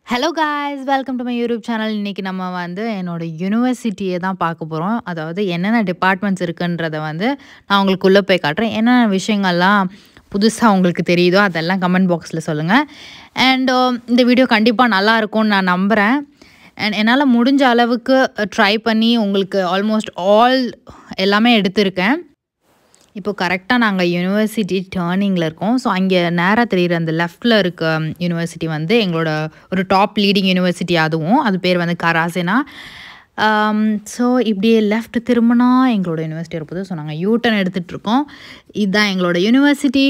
Hello guys welcome to my YouTube channel இன்றைக்கி நம்ம வந்து என்னோட யூனிவர்சிட்டியை தான் பார்க்க போகிறோம் அதாவது என்னென்ன டிபார்ட்மெண்ட்ஸ் இருக்குன்றத வந்து நான் உங்களுக்கு உள்ளே போய் காட்டுறேன் என்னென்ன விஷயங்கள்லாம் புதுசாக உங்களுக்கு தெரியுதோ அதெல்லாம் கமெண்ட் பாக்ஸில் சொல்லுங்கள் அண்ட் இந்த வீடியோ கண்டிப்பாக நல்லா இருக்கும்னு நான் நம்புகிறேன் அண்ட் என்னால் முடிஞ்ச அளவுக்கு ட்ரை பண்ணி உங்களுக்கு ஆல்மோஸ்ட் ஆல் எல்லாமே எடுத்திருக்கேன் இப்போ கரெக்டாக நாங்கள் யூனிவர்சிட்டி டேர்னிங்கில் இருக்கோம் ஸோ அங்கே நேராக தெரிகிற அந்த லெஃப்டில் இருக்க யூனிவர்சிட்டி வந்து எங்களோட ஒரு டாப் லீடிங் யூனிவர்சிட்டி அதுவும் அது பேர் வந்து கராசேனா ஸோ இப்படியே லெஃப்ட் திரும்பினா எங்களோட யூனிவர்சிட்டி இருப்பது ஸோ நாங்கள் யூட்டன் எடுத்துகிட்ருக்கோம் இதுதான் எங்களோட யூனிவர்சிட்டி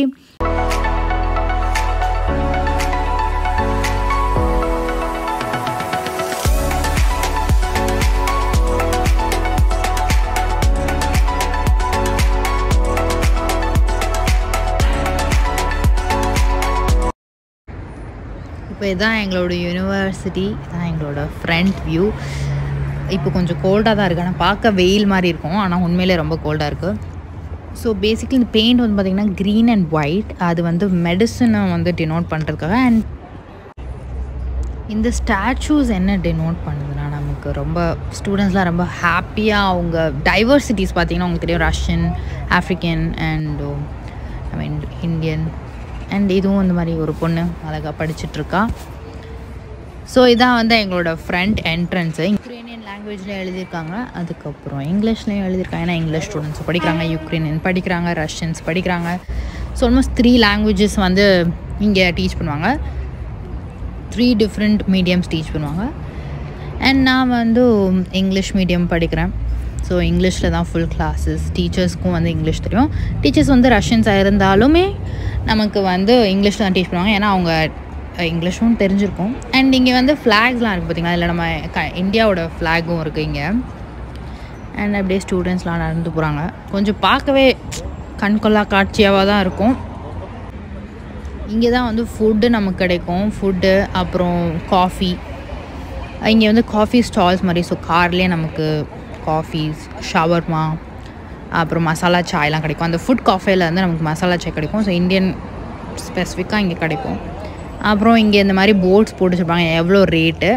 இப்போ இதுதான் எங்களோட யூனிவர்சிட்டி இதுதான் எங்களோட ஃப்ரண்ட் வியூ இப்போ கொஞ்சம் கோல்டாக தான் இருக்குது ஆனால் பார்க்க வெயில் மாதிரி இருக்கும் ஆனால் உண்மையிலே ரொம்ப கோல்டாக இருக்குது ஸோ பேசிக்கலி இந்த பெயிண்ட் வந்து பார்த்திங்கன்னா க்ரீன் அண்ட் ஒயிட் அது வந்து மெடிசனை வந்து டினோட் பண்ணுறதுக்காக அண்ட் இந்த ஸ்டாச்சூஸ் என்ன டினோட் பண்ணுதுன்னா நமக்கு ரொம்ப ஸ்டூடெண்ட்ஸ்லாம் ரொம்ப ஹாப்பியாக அவங்க டைவர்சிட்டிஸ் பார்த்திங்கன்னா உங்களுக்கு தெரியும் Russian African and I mean Indian and இதுவும் இந்த மாதிரி ஒரு பொண்ணு அழகாக படிச்சுட்ருக்கா ஸோ இதான் வந்து எங்களோட ஃப்ரண்ட் என்ட்ரன்ஸு யுக்ரைனியன் லாங்குவேஜில் எழுதியிருக்காங்க அதுக்கப்புறம் இங்கிலீஷ்லேயும் எழுதியிருக்காங்க ஏன்னா இங்கிலீஷ் ஸ்டூடெண்ட்ஸ் படிக்கிறாங்க யுக்ரைனியன் படிக்கிறாங்க ரஷ்யன்ஸ் படிக்கிறாங்க ஸோ ஆல்மோஸ்ட் த்ரீ லாங்குவேஜஸ் வந்து இங்கே டீச் பண்ணுவாங்க த்ரீ டிஃப்ரெண்ட் மீடியம்ஸ் டீச் பண்ணுவாங்க அண்ட் நான் வந்து இங்கிலீஷ் மீடியம் படிக்கிறேன் ஸோ இங்கிலீஷில் தான் ஃபுல் கிளாஸஸ் டீச்சர்ஸ்க்கும் வந்து இங்கிலீஷ் தெரியும் டீச்சர்ஸ் வந்து ரஷ்யன்ஸாக இருந்தாலுமே நமக்கு வந்து இங்கிலீஷில் தான் டீச் பண்ணுவாங்க ஏன்னா அவங்க இங்கிலீஷும் தெரிஞ்சிருக்கும் அண்ட் இங்கே வந்து ஃப்ளாக்ஸ்லாம் இருக்குது பார்த்திங்களா அதில் நம்ம க இந்தியாவோட ஃப்ளாகும் இருக்குது இங்கே அண்ட் அப்படியே ஸ்டூடெண்ட்ஸ்லாம் நடந்து போகிறாங்க கொஞ்சம் பார்க்கவே கண்கொள்ளா காட்சியாக தான் இருக்கும் இங்கே தான் வந்து ஃபுட்டு நமக்கு கிடைக்கும் ஃபுட்டு அப்புறம் காஃபி இங்கே வந்து காஃபி ஸ்டால்ஸ் மாதிரி ஸோ கார்லேயே நமக்கு காஃபீஸ் ஷவர்மா அப்புறம் மசாலா சாய்லாம் கிடைக்கும் அந்த ஃபுட் காஃபேயில் வந்து நமக்கு மசாலா சாய் கிடைக்கும் ஸோ இந்தியன் ஸ்பெசிஃபிக்காக இங்கே கிடைக்கும் அப்புறம் இங்கே இந்த மாதிரி போர்ட்ஸ் போட்டு வச்சுருப்பாங்க எவ்வளோ ரேட்டு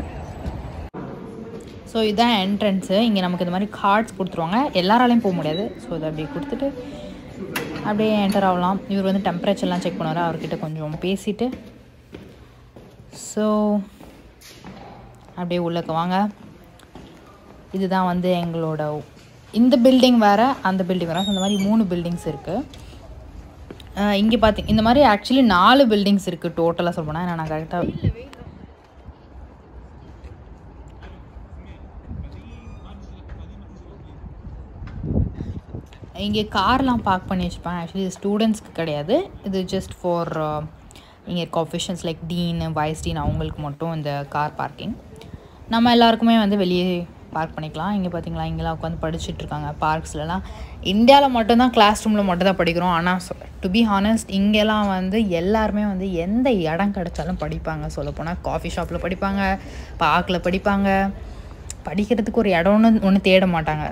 ஸோ இதுதான் என்ட்ரன்ஸு இங்கே நமக்கு இந்த மாதிரி கார்ட்ஸ் கொடுத்துருவாங்க எல்லாராலையும் போக முடியாது ஸோ இதை அப்படியே கொடுத்துட்டு அப்படியே என்டர் ஆகலாம் இவர் வந்து டெம்பரேச்சர்லாம் செக் பண்ணுவார் அவர்கிட்ட கொஞ்சம் பேசிட்டு ஸோ அப்படியே உள்ளக்க வாங்க இதுதான் வந்து எங்களோட இந்த பில்டிங் வேறு அந்த பில்டிங் வேறு ஸோ இந்த மாதிரி மூணு பில்டிங்ஸ் இருக்குது இங்கே பார்த்தி இந்த மாதிரி ஆக்சுவலி நாலு பில்டிங்ஸ் இருக்குது டோட்டலாக சொல்ல போனால் நான் கரெக்டாக இங்கே கார்லாம் பார்க் பண்ணி வச்சுருப்பாங்க ஆக்சுவலி இது ஸ்டூடெண்ட்ஸ்க்கு கிடையாது இது ஜஸ்ட் ஃபார் இங்கே இருக்க officials like dean vice dean அவங்களுக்கு மட்டும் இந்த கார் பார்க்கிங் நம்ம எல்லாருக்குமே வந்து வெளியே பார்க் பண்ணிக்கலாம் இங்கே பார்த்தீங்களா இங்கெல்லாம் உட்காந்து படிச்சுட்டு இருக்காங்க பார்க்ஸ்லலாம் இந்தியாவில் மட்டும்தான் கிளாஸ் ரூமில் மட்டும் தான் படிக்கிறோம் ஆனால் டு பி ஹானஸ்ட் இங்கெல்லாம் வந்து எல்லாருமே வந்து எந்த இடம் கிடச்சாலும் படிப்பாங்க சொல்லப்போனால் காஃபி ஷாப்பில் படிப்பாங்க பார்க்கில் படிப்பாங்க படிக்கிறதுக்கு ஒரு இடம்னு ஒன்று தேட மாட்டாங்க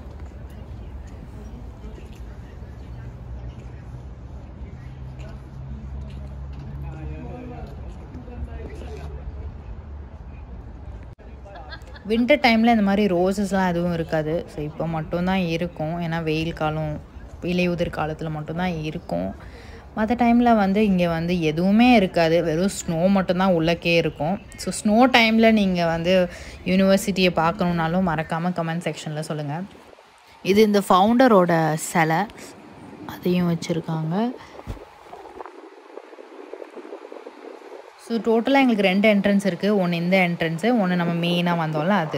வின்டர் டைமில் இந்த மாதிரி ரோசஸ்லாம் எதுவும் இருக்காது ஸோ இப்போ மட்டும்தான் இருக்கும் ஏன்னா வெயில் காலம் இலையுதிர் காலத்தில் மட்டும்தான் இருக்கும் மற்ற டைமில் வந்து இங்கே வந்து எதுவுமே இருக்காது வெறும் ஸ்னோ மட்டும்தான் உள்ளக்கே இருக்கும் ஸோ ஸ்னோ டைமில் நீங்கள் வந்து யூனிவர்சிட்டியை பார்க்கணுன்னாலும் மறக்காமல் கமெண்ட் செக்ஷனில் சொல்லுங்கள் இது இந்த ஃபவுண்டரோட சிலை அதையும் வச்சுருக்காங்க ஸோ டோட்டலாக எங்களுக்கு ரெண்டு என்ட்ரன்ஸ் இருக்குது ஒன்று இந்த என்ட்ரன்ஸு ஒன்று நம்ம மெயினாக வந்தோம்ல அது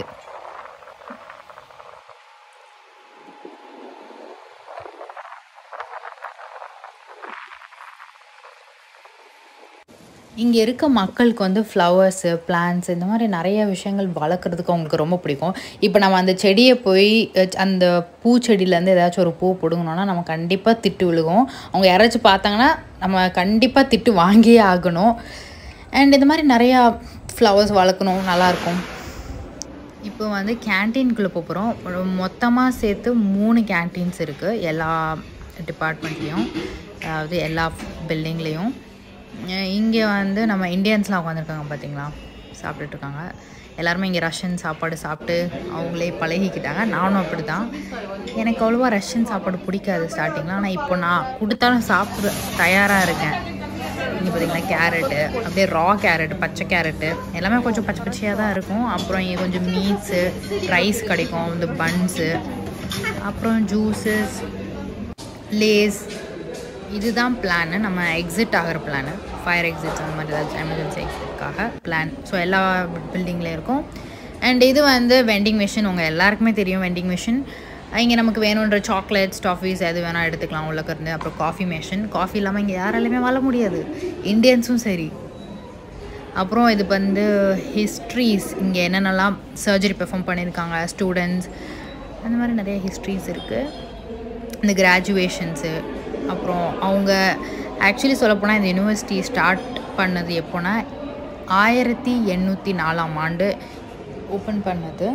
இங்கே இருக்க மக்களுக்கு வந்து ஃப்ளவர்ஸு பிளான்ஸ் இந்த மாதிரி நிறைய விஷயங்கள் வளர்க்குறதுக்கு அவங்களுக்கு ரொம்ப பிடிக்கும் இப்போ நம்ம அந்த செடியை போய் அந்த பூச்செடியிலேருந்து ஏதாச்சும் ஒரு பூ பிடுங்கணுன்னா நம்ம கண்டிப்பாக திட்டு விழுகும் அவங்க யாராச்சும் பார்த்தாங்கன்னா நம்ம கண்டிப்பாக திட்டு வாங்கியே ஆகணும் அண்ட் இந்த மாதிரி நிறையா ஃப்ளவர்ஸ் வளர்க்கணும் நல்லாயிருக்கும் இப்போ வந்து கேன்டீனுக்குள்ளே போகிறோம் மொத்தமாக சேர்த்து மூணு கேன்டீன்ஸ் இருக்குது எல்லா டிபார்ட்மெண்ட்லேயும் அதாவது எல்லா பில்டிங்லேயும் இங்கே வந்து நம்ம இந்தியன்ஸ்லாம் உட்காந்துருக்காங்க பார்த்தீங்களா சாப்பிட்டுட்ருக்காங்க எல்லாருமே இங்கே ரஷ்யன் சாப்பாடு சாப்பிட்டு அவங்களே பழகிக்கிட்டாங்க நானும் அப்படி தான் எனக்கு அவ்வளோவா ரஷ்யன் சாப்பாடு பிடிக்காது ஸ்டார்டிங்கில் ஆனால் இப்போ நான் கொடுத்தாலும் சாப்பிட தயாராக இருக்கேன் இங்கே பார்த்தீங்கன்னா கேரட்டு அப்படியே ரா கேரட் பச்சை கேரட்டு எல்லாமே கொஞ்சம் பச்சை பச்சையாக தான் இருக்கும் அப்புறம் இங்கே கொஞ்சம் மீட்ஸு ரைஸ் கிடைக்கும் இந்த பன்ஸு அப்புறம் ஜூஸஸ் லேஸ் இதுதான் பிளான் நம்ம எக்ஸிட் ஆகிற பிளான் ஃபயர் எக்ஸிட்ஸ் அந்த மாதிரி ஏதாச்சும் எமர்ஜென்சி எக்ஸிட்காக பிளான் ஸோ எல்லா பில்டிங்லேயும் இருக்கும் அண்ட் இது வந்து வெண்டிங் மிஷின் உங்கள் எல்லாருக்குமே தெரியும் வெண்டிங் மிஷின் இங்கே நமக்கு வேணுன்ற சாக்லேட்ஸ் டாஃபீஸ் எது வேணால் எடுத்துக்கலாம் உள்ளக்க இருந்து அப்புறம் காஃபி மிஷின் காஃபி இல்லாமல் இங்கே யாராலையுமே வாழ முடியாது இந்தியன்ஸும் சரி அப்புறம் இது வந்து ஹிஸ்ட்ரிஸ் இங்கே என்னென்னலாம் சர்ஜரி பெர்ஃபார்ம் பண்ணியிருக்காங்க ஸ்டூடெண்ட்ஸ் அந்த மாதிரி நிறைய ஹிஸ்ட்ரிஸ் இருக்குது இந்த கிராஜுவேஷன்ஸு அப்புறம் அவங்க ஆக்சுவலி சொல்லப்போனால் இந்த யூனிவர்சிட்டி ஸ்டார்ட் பண்ணது எப்போனா ஆயிரத்தி எண்ணூற்றி நாலாம் ஆண்டு ஓப்பன் பண்ணது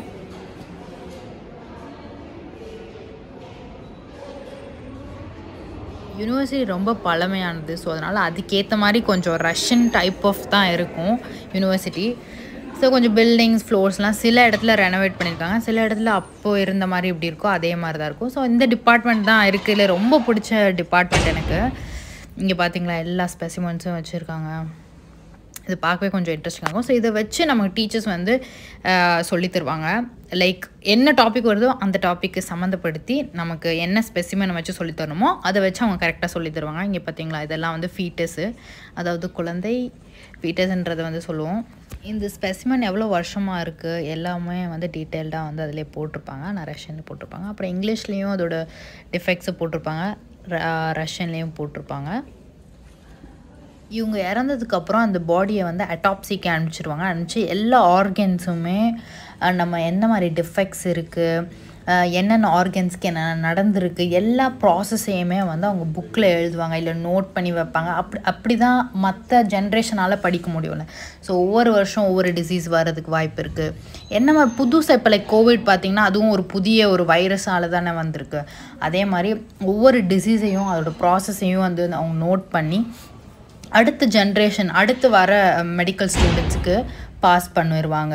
யூனிவர்சிட்டி ரொம்ப பழமையானது ஸோ அதனால் அதுக்கேற்ற மாதிரி கொஞ்சம் ரஷ்யன் டைப் ஆஃப் தான் இருக்கும் யூனிவர்சிட்டி ஸோ கொஞ்சம் பில்டிங்ஸ் ஃப்ளோர்ஸ்லாம் சில இடத்துல ரெனோவேட் பண்ணியிருக்காங்க சில இடத்துல அப்போ இருந்த மாதிரி இப்படி இருக்கோ அதே மாதிரி தான் இருக்கும் ஸோ இந்த டிபார்ட்மெண்ட் தான் இருக்குது இல்லை ரொம்ப பிடிச்ச டிபார்ட்மெண்ட் எனக்கு இங்கே பார்த்தீங்களா எல்லா ஸ்பெசிமெண்ட்ஸும் வச்சுருக்காங்க இது பார்க்கவே கொஞ்சம் இன்ட்ரெஸ்டிங்காக இருக்கும் ஸோ இதை வச்சு நமக்கு டீச்சர்ஸ் வந்து சொல்லித் தருவாங்க லைக் என்ன டாபிக் வருதோ அந்த டாப்பிக்கு சம்மந்தப்படுத்தி நமக்கு என்ன ஸ்பெசிமென் வச்சு சொல்லித் தரணுமோ அதை வச்சு அவங்க கரெக்டாக சொல்லித் தருவாங்க இங்கே பார்த்தீங்களா இதெல்லாம் வந்து ஃபீட்டஸு அதாவது குழந்தை ஃபீட்டஸ்ன்றதை வந்து சொல்லுவோம் இந்த ஸ்பெசிமென் எவ்வளோ வருஷமாக இருக்குது எல்லாமே வந்து டீட்டெயில்டாக வந்து அதிலே போட்டிருப்பாங்க நான் ரஷ்யனில் போட்டிருப்பாங்க அப்புறம் இங்கிலீஷ்லேயும் அதோட டிஃபெக்ட்ஸை போட்டிருப்பாங்க ரஷ்யன்லேயும் போட்டிருப்பாங்க இவங்க இறந்ததுக்கப்புறம் அந்த பாடியை வந்து அட்டாப்சிக்கு அனுப்பிச்சிடுவாங்க அனுப்பிச்சு எல்லா ஆர்கன்ஸுமே நம்ம என்ன மாதிரி டிஃபெக்ட்ஸ் இருக்குது என்னென்ன ஆர்கன்ஸ்க்கு என்னென்ன நடந்திருக்கு எல்லா ப்ராசஸையுமே வந்து அவங்க புக்கில் எழுதுவாங்க இல்லை நோட் பண்ணி வைப்பாங்க அப்படி அப்படி தான் மற்ற ஜென்ரேஷனால் படிக்க முடியும்ல ஸோ ஒவ்வொரு வருஷம் ஒவ்வொரு டிசீஸ் வர்றதுக்கு வாய்ப்பு இருக்குது என்ன மாதிரி புதுசாக இப்போ லைக் கோவிட் பார்த்திங்கன்னா அதுவும் ஒரு புதிய ஒரு வைரஸால் தானே வந்திருக்கு அதே மாதிரி ஒவ்வொரு டிசீஸையும் அதோட ப்ராசஸையும் வந்து அவங்க நோட் பண்ணி அடுத்த ஜென்ரேஷன் அடுத்து வர மெடிக்கல் ஸ்டூடெண்ட்ஸுக்கு பாஸ் பண்ணிடுவாங்க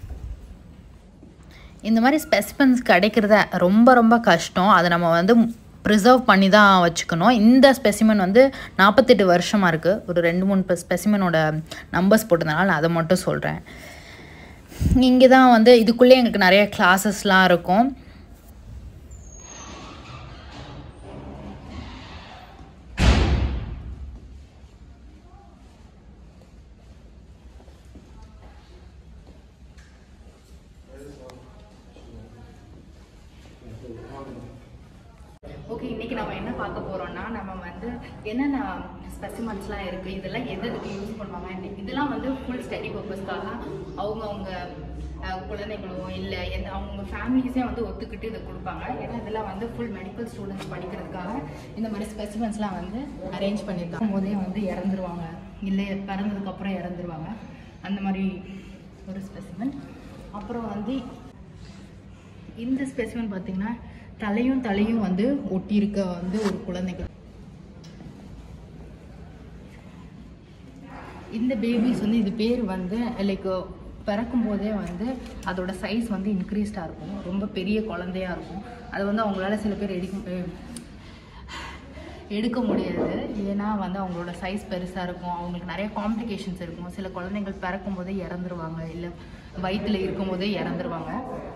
இந்த மாதிரி ஸ்பெசிமென்ஸ் கிடைக்கிறத ரொம்ப ரொம்ப கஷ்டம் அதை நம்ம வந்து ப்ரிசர்வ் பண்ணி தான் வச்சுக்கணும் இந்த ஸ்பெசிமென் வந்து நாற்பத்தெட்டு வருஷமாக இருக்குது ஒரு ரெண்டு மூணு ஸ்பெசிமெனோட நம்பர்ஸ் போட்டதுனால நான் அதை மட்டும் சொல்கிறேன் இங்கே தான் வந்து இதுக்குள்ளே எங்களுக்கு நிறைய கிளாஸஸ்லாம் இருக்கும் ஓகே இன்றைக்கி நம்ம என்ன பார்க்க போகிறோம்னா நம்ம வந்து என்னென்ன ஸ்பெசிமெண்ட்ஸ்லாம் இருக்குது இதெல்லாம் எது எதுக்கு யூஸ் பண்ணுவாங்க இதெல்லாம் வந்து ஃபுல் ஸ்டடி பர்பஸ்க்காக அவங்கவுங்க குழந்தைகளோ இல்லை எந்த அவங்க ஃபேமிலிஸே வந்து ஒத்துக்கிட்டு இதை கொடுப்பாங்க ஏன்னா இதெல்லாம் வந்து ஃபுல் மெடிக்கல் ஸ்டூடெண்ட்ஸ் படிக்கிறதுக்காக இந்த மாதிரி ஸ்பெசிமெண்ட்ஸ்லாம் வந்து அரேஞ்ச் பண்ணியிருக்காங்க போதே வந்து இறந்துருவாங்க இல்லை பிறந்ததுக்கப்புறம் இறந்துருவாங்க அந்த மாதிரி ஒரு ஸ்பெசிமெண்ட் அப்புறம் வந்து இந்த ஸ்பெசிமெண்ட் பார்த்தீங்கன்னா தலையும் தலையும் வந்து ஒட்டியிருக்க வந்து ஒரு குழந்தைகள் இந்த பேபிஸ் வந்து இது பேர் வந்து லைக் பிறக்கும் போதே வந்து அதோட சைஸ் வந்து இன்க்ரீஸ்டாக இருக்கும் ரொம்ப பெரிய குழந்தையா இருக்கும் அது வந்து அவங்களால சில பேர் எடுக்க எடுக்க முடியாது ஏன்னா வந்து அவங்களோட சைஸ் பெருசாக இருக்கும் அவங்களுக்கு நிறைய காம்ப்ளிகேஷன்ஸ் இருக்கும் சில குழந்தைகள் பிறக்கும் போதே இறந்துருவாங்க இல்லை வயிற்றில் இருக்கும் போதே இறந்துருவாங்க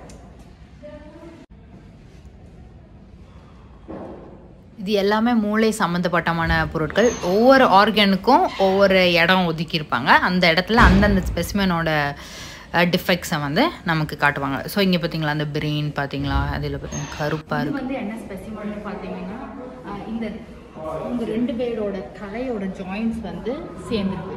இது எல்லாமே மூளை சம்மந்தப்பட்டமான பொருட்கள் ஒவ்வொரு ஆர்கனுக்கும் ஒவ்வொரு இடம் ஒதுக்கியிருப்பாங்க அந்த இடத்துல அந்தந்த ஸ்பெசிமனோட டிஃபெக்ட்ஸை வந்து நமக்கு காட்டுவாங்க ஸோ இங்கே பார்த்தீங்களா அந்த பிரெயின் பார்த்தீங்களா அதில் பார்த்தீங்கன்னா கருப்பாக இருக்கு வந்து என்ன ஸ்பெசிமன் பார்த்தீங்கன்னா இந்த இந்த ரெண்டு பேரோட தலையோட ஜாயின்ஸ் வந்து சேர்ந்துருக்கு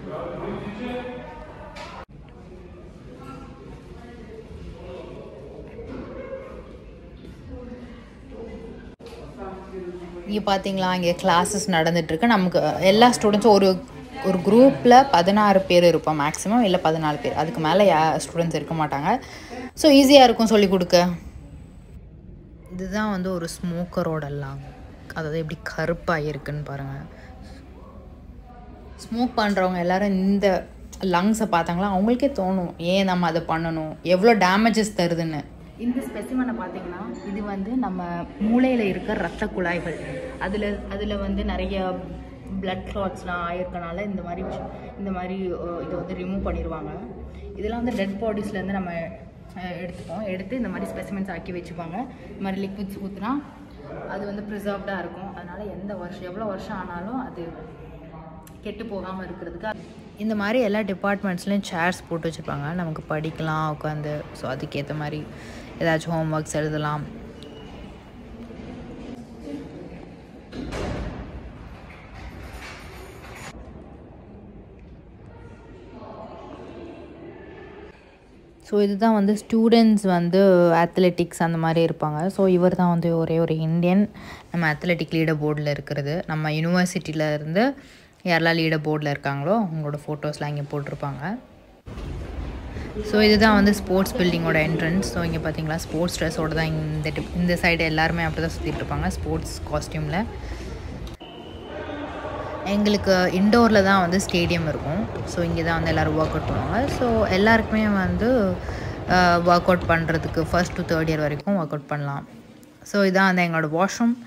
இங்கே பார்த்தீங்களா இங்கே கிளாஸஸ் நடந்துகிட்ருக்கு நமக்கு எல்லா ஸ்டூடெண்ட்ஸும் ஒரு ஒரு குரூப்பில் பதினாறு பேர் இருப்போம் மேக்ஸிமம் இல்லை பதினாலு பேர் அதுக்கு மேலே யா ஸ்டூடெண்ட்ஸ் இருக்க மாட்டாங்க ஸோ ஈஸியாக இருக்கும் சொல்லி கொடுக்க இதுதான் வந்து ஒரு ஸ்மோக்கரோட லாங் அதாவது எப்படி கருப்பாக இருக்குன்னு பாருங்கள் ஸ்மோக் பண்ணுறவங்க எல்லோரும் இந்த லங்ஸை பார்த்தாங்களா அவங்களுக்கே தோணும் ஏன் நம்ம அதை பண்ணணும் எவ்வளோ டேமேஜஸ் தருதுன்னு இந்த ஸ்பெசிமனை பார்த்தீங்கன்னா இது வந்து நம்ம மூளையில் இருக்க ரத்த குழாய்கள் அதில் அதில் வந்து நிறைய பிளட் கிளாட்ஸ்லாம் ஆயிருக்கனால இந்த மாதிரி விஷயம் இந்த மாதிரி அஹ், இதை வந்து ரிமூவ் பண்ணிடுவாங்க இதெல்லாம் வந்து டெட் பாடிஸ்லேருந்து நம்ம அஹ், எடுத்துப்போம் எடுத்து இந்த மாதிரி ஸ்பெசிமென்ஸ் ஆக்கி வச்சுப்பாங்க இந்த மாதிரி லிக்விட்ஸ் ஊற்றுனா அது வந்து ப்ரிசர்வ்டாக இருக்கும் அதனால் எந்த வருஷம் எவ்வளோ வருஷம் ஆனாலும் அது கெட்டு போகாமல் இருக்கிறதுக்கு இந்த மாதிரி எல்லா டிபார்ட்மெண்ட்ஸ்லேயும் சேர்ஸ் போட்டு வச்சுருப்பாங்க நமக்கு படிக்கலாம் உட்காந்து ஸோ அதுக்கேற்ற மாதிரி ஏதாச்சும் ஹோம் ஒர்க்ஸ் எழுதலாம் ஸோ இதுதான் வந்து ஸ்டூடெண்ட்ஸ் வந்து அத்லெட்டிக்ஸ் அந்த மாதிரி இருப்பாங்க ஸோ இவர் தான் வந்து ஒரே ஒரு இந்தியன் நம்ம அத்லெட்டிக் லீடர் போர்டில் இருக்கிறது நம்ம யூனிவர்சிட்டியில் இருந்து யாரெல்லாம் லீடர் போர்டில் இருக்காங்களோ அவங்களோட ஃபோட்டோஸ்லாம் இங்கே போட்டிருப்பாங்க ஸோ இதுதான் வந்து ஸ்போர்ட்ஸ் பில்டிங்கோட என்ட்ரன்ஸ் ஸோ இங்கே பார்த்தீங்களா ஸ்போர்ட்ஸ் ட்ரெஸ்ஸோட தான் இந்த dip- இந்த சைடு எல்லாருமே அப்படி தான் சுற்றிட்டு இருப்பாங்க ஸ்போர்ட்ஸ் காஸ்டியூமில் எங்களுக்கு இண்டோரில் தான் வந்து ஸ்டேடியம் இருக்கும் ஸோ இங்கே தான் வந்து எல்லோரும் ஒர்க் அவுட் பண்ணுவாங்க ஸோ எல்லாருக்குமே வந்து ஒர்க் அவுட் பண்ணுறதுக்கு ஃபர்ஸ்ட் டு தேர்ட் இயர் வரைக்கும் ஒர்க் அவுட் பண்ணலாம் ஸோ இதான் வந்து எங்களோட வாஷ்ரூம்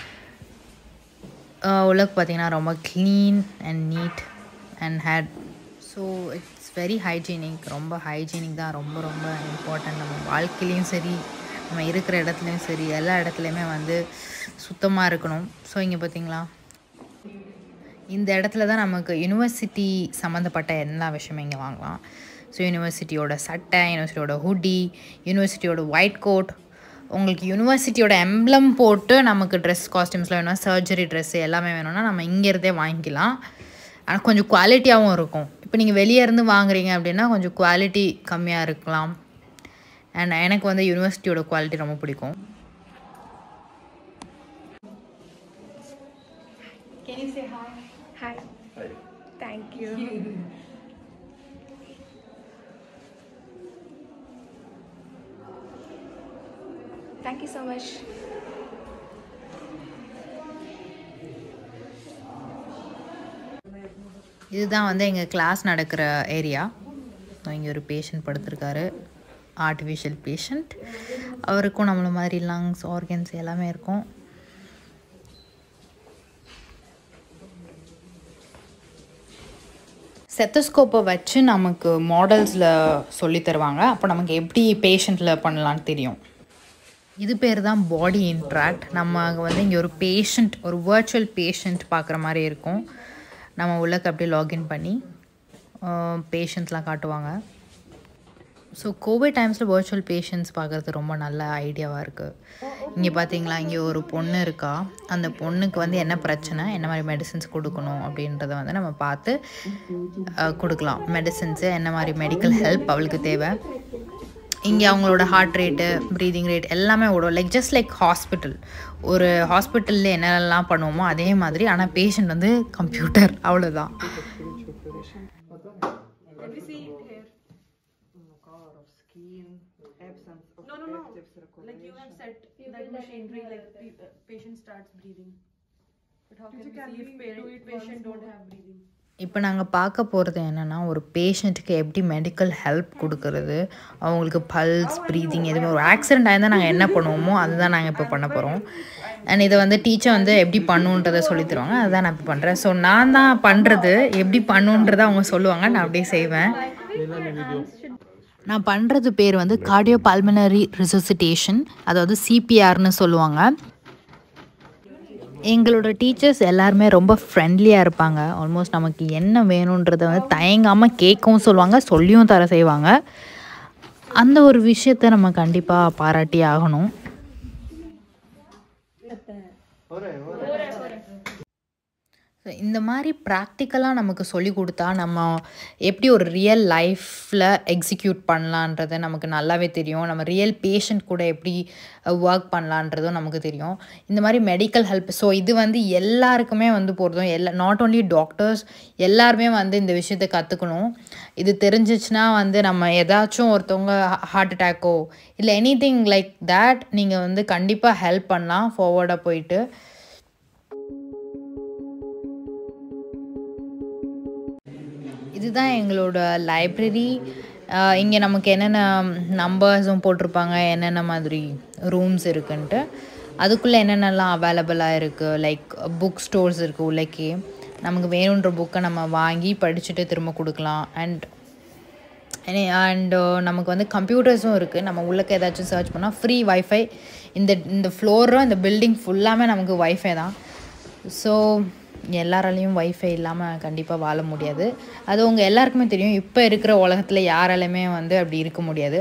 உள்ளே பார்த்தீங்கன்னா ரொம்ப clean and neat and hate so it's very hygienic ரொம்ப ஹைஜீனிக் தான் ரொம்ப ரொம்ப இம்பார்ட்டன்ட் நம்ம வாழ்க்கையிலையும் சரி நம்ம இருக்கிற இடத்துலையும் சரி எல்லா இடத்துலையுமே வந்து சுத்தமாக இருக்கணும் ஸோ இங்கே பார்த்தீங்களா இந்த இடத்துல தான் நமக்கு யூனிவர்சிட்டி சம்மந்தப்பட்ட எல்லா விஷயமும் இங்கே வாங்கலாம் ஸோ யூனிவர்சிட்டியோட சட்டை யூனிவர்சிட்டியோட ஹுடி யூனிவர்சிட்டியோட ஒயிட் கோட் உங்களுக்கு யூனிவர்சிட்டியோட எம்ப்ளம் போட்டு நமக்கு ட்ரெஸ் காஸ்டியூம்ஸ்லாம் வேணும் சர்ஜரி ட்ரெஸ்ஸு எல்லாமே வேணும்னா நம்ம இங்கேருந்தே வாங்கிக்கலாம் ஆனால் கொஞ்சம் குவாலிட்டியாகவும் இருக்கும் இப்போ நீங்கள் வெளியே இருந்து வாங்குறீங்க அப்படின்னா கொஞ்சம் குவாலிட்டி கம்மியாக இருக்கலாம் அண்ட் எனக்கு வந்து யூனிவர்சிட்டியோட குவாலிட்டி ரொம்ப பிடிக்கும் Can you say hi? Hi. Thank you. Thank you so much. இதுதான் வந்து எங்கள் கிளாஸ் நடக்கிற ஏரியா இங்கே ஒரு பேஷண்ட் படுத்திருக்காரு ஆர்டிஃபிஷியல் பேஷண்ட் அவருக்கும் நம்மள மாதிரி லங்ஸ் ஆர்கன்ஸ் எல்லாமே இருக்கும் செத்தஸ்கோப்பை வச்சு நமக்கு மாடல்ஸில் சொல்லி தருவாங்க அப்போ நமக்கு எப்படி பேஷண்ட்டில் பண்ணலான்னு தெரியும் இது பேர் தான் பாடி இன்ட்ராக்ட் நம்ம வந்து இங்கே ஒரு பேஷண்ட் ஒரு வர்ச்சுவல் பேஷண்ட் பார்க்குற மாதிரி இருக்கும் நம்ம உள்ளக்கு அப்படியே லாகின் பண்ணி பேஷண்ட்ஸ்லாம் காட்டுவாங்க ஸோ கோவிட் டைம்ஸில் வர்ச்சுவல் பேஷண்ட்ஸ் பார்க்குறது ரொம்ப நல்ல ஐடியாவாக இருக்குது இங்கே பார்த்தீங்களா இங்கே ஒரு பொண்ணு இருக்கா அந்த பொண்ணுக்கு வந்து என்ன பிரச்சனை என்ன மாதிரி மெடிசின்ஸ் கொடுக்கணும் அப்படின்றத வந்து நம்ம பார்த்து அஹ், கொடுக்கலாம் மெடிசின்ஸு என்ன மாதிரி மெடிக்கல் ஹெல்ப் அவளுக்கு தேவை இங்கே அவங்களோட ஹார்ட் ரேட்டு ப்ரீதிங் ரேட் எல்லாமே ஓடும் லைக் ஜஸ்ட் லைக் ஹாஸ்பிட்டல் ஒரு ஹாஸ்பிட்டலில் என்னெல்லாம் பண்ணுவோமோ அதே மாதிரி ஆனால் பேஷண்ட் வந்து கம்ப்யூட்டர் அவ்வளோதான் Can we see it here? color of skin, absence of No, no, no. active Like you have circulation. set that machinery, like pe- uh, patient starts breathing. But how can we can see if we do pa- it patient once don't more? have breathing? இப்போ நாங்கள் பார்க்க போகிறது என்னென்னா ஒரு பேஷண்ட்டுக்கு எப்படி medical help கொடுக்கறது அவங்களுக்கு பல்ஸ் ப்ரீதிங் எதுவுமே ஒரு ஆக்சிடென்ட் ஆயிருந்தால் நாங்கள் என்ன பண்ணுவோமோ அதுதான் நாங்கள் இப்போ பண்ண போகிறோம் அண்ட் இதை வந்து டீச்சர் வந்து எப்படி பண்ணுன்றதை சொல்லி தருவாங்க அதுதான் நான் இப்போ பண்ணுறேன் ஸோ நான் தான் பண்ணுறது எப்படி பண்ணுன்றதை அவங்க சொல்லுவாங்க நான் அப்படியே செய்வேன் நான் பண்ணுறது பேர் வந்து கார்டியோ பல்மனரி ரிசசிட்டேஷன் அதாவது சிபிஆர்னு சொல்லுவாங்க எங்களோட டீச்சர்ஸ் எல்லாருமே ரொம்ப ஃப்ரெண்ட்லியாக இருப்பாங்க ஆல்மோஸ்ட் நமக்கு என்ன வேணுன்றதை வந்து தயங்காமல் கேட்கவும் சொல்லுவாங்க சொல்லியும் தர செய்வாங்க அந்த ஒரு விஷயத்தை நம்ம கண்டிப்பாக பாராட்டி ஆகணும் So, இந்த மாதிரி ப்ராக்டிக்கலாக நமக்கு சொல்லி கொடுத்தா நம்ம எப்படி ஒரு ரியல் லைஃப்பில் எக்ஸிக்யூட் பண்ணலான்றதை நமக்கு நல்லாவே தெரியும் நம்ம ரியல் பேஷண்ட் கூட எப்படி ஒர்க் பண்ணலான்றதும் நமக்கு தெரியும் இந்த மாதிரி மெடிக்கல் ஹெல்ப் ஸோ இது வந்து எல்லாருக்குமே வந்து போகிறதும் எல்லா நாட் ஓன்லி டாக்டர்ஸ் எல்லாருமே வந்து இந்த விஷயத்தை கற்றுக்கணும் இது தெரிஞ்சிச்சுன்னா வந்து நம்ம ஏதாச்சும் ஒருத்தவங்க ஹார்ட் அட்டாக்கோ இல்லை எனி திங் லைக் தேட் நீங்கள் வந்து கண்டிப்பாக ஹெல்ப் பண்ணலாம் ஃபார்வர்டாக போயிட்டு இதுதான் எங்களோட லைப்ரரி இங்கே நமக்கு என்னென்ன நம்பர்ஸும் போட்டிருப்பாங்க என்னென்ன மாதிரி ரூம்ஸ் இருக்குன்ட்டு அதுக்குள்ளே என்னென்னலாம் அவைலபிளாக இருக்குது லைக் புக் ஸ்டோர்ஸ் இருக்குது உள்ளக்கே நமக்கு வேணுன்ற புக்கை நம்ம வாங்கி படிச்சுட்டு திரும்ப கொடுக்கலாம் அண்ட் அண்ட் நமக்கு வந்து கம்ப்யூட்டர்ஸும் இருக்குது நம்ம உள்ளக்க ஏதாச்சும் சர்ச் பண்ணால் ஃப்ரீ வைஃபை இந்த இந்த ஃப்ளோரும் இந்த பில்டிங் ஃபுல்லாமே நமக்கு வைஃபை தான் ஸோ எல்லாராலையும் வைஃபை இல்லாமல் கண்டிப்பாக வாழ முடியாது அது உங்கள் எல்லாருக்குமே தெரியும் இப்போ இருக்கிற உலகத்தில் யாராலையுமே வந்து அப்படி இருக்க முடியாது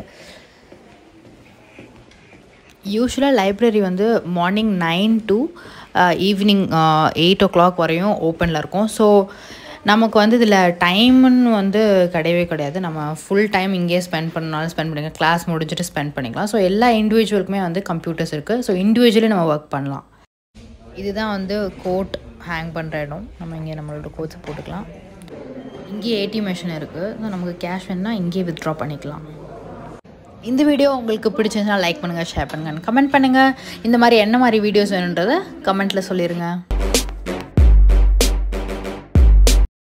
யூஸ்வலாக லைப்ரரி வந்து morning nine to evening eight o'clock வரையும் ஓப்பனில் இருக்கும் ஸோ நமக்கு வந்து இதில் டைம்னு வந்து கிடையவே கிடையாது நம்ம ஃபுல் டைம் இங்கேயே ஸ்பெண்ட் பண்ணாலும் ஸ்பெண்ட் பண்ணிக்கலாம் கிளாஸ் முடிஞ்சுட்டு ஸ்பெண்ட் பண்ணிக்கலாம் ஸோ எல்லா இண்டிவிஜுவலுக்குமே வந்து கம்ப்யூட்டர்ஸ் இருக்குது ஸோ இண்டிவிஜுவலி நம்ம ஒர்க் பண்ணலாம் இதுதான் வந்து கோட் ஹேங் பண்ணுற இடம் நம்ம இங்கே நம்மளோட கோட்ஸ் போட்டுக்கலாம் இங்கேயே ஏடிஎம் மிஷின் இருக்குது நமக்கு கேஷ் வேணுன்னா இங்கேயே வித்ட்ரா பண்ணிக்கலாம் இந்த வீடியோ உங்களுக்கு பிடிச்சிருந்தா லைக் பண்ணுங்கள் ஷேர் பண்ணுங்கள் கமெண்ட் பண்ணுங்கள் இந்த மாதிரி என்ன மாதிரி வீடியோஸ் வேணுன்றதை கமெண்ட்டில் சொல்லிடுங்க